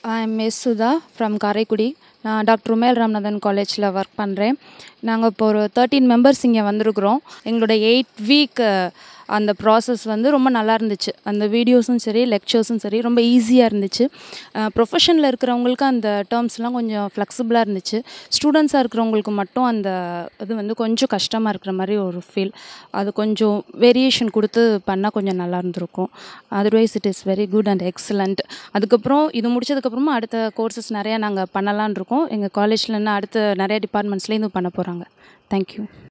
I am S Sudha from Karaikudi நான் doctor உமேல் Ramanathan காலேஜில் work பண்ணுறேன் நாங்கள் இப்போ ஒரு தேர்ட்டீன் மெம்பர்ஸ் இங்கே வந்திருக்கிறோம் எங்களோட எயிட் வீக் அந்த ப்ராசஸ் வந்து ரொம்ப நல்லா இருந்துச்சு அந்த வீடியோஸும் சரி லெக்சர்ஸும் சரி ரொம்ப ஈஸியாக இருந்துச்சு ப்ரொஃபஷனில் இருக்கிறவங்களுக்கு அந்த டேர்ம்ஸ்லாம் கொஞ்சம் ஃப்ளெக்சிபிளாக இருந்துச்சு ஸ்டூடெண்ட்ஸாக இருக்கிறவங்களுக்கு மட்டும் அந்த இது வந்து கொஞ்சம் கஷ்டமாக இருக்கிற மாதிரி ஒரு ஃபீல் அது கொஞ்சம் வேரியேஷன் கொடுத்து பண்ணால் கொஞ்சம் நல்லா இருந்திருக்கும் otherwise it is very good and excellent அதுக்கப்புறம் இது முடிச்சதுக்கப்புறமா அடுத்த கோர்சஸ் நிறையா நாங்கள் பண்ணலான் இருக்கோம் எங்கள் காலேஜில் இன்னும் அடுத்த நிறைய டிபார்ட்மெண்ட்ஸ்லேயும் பண்ண போகிறாங்க தேங்க்யூ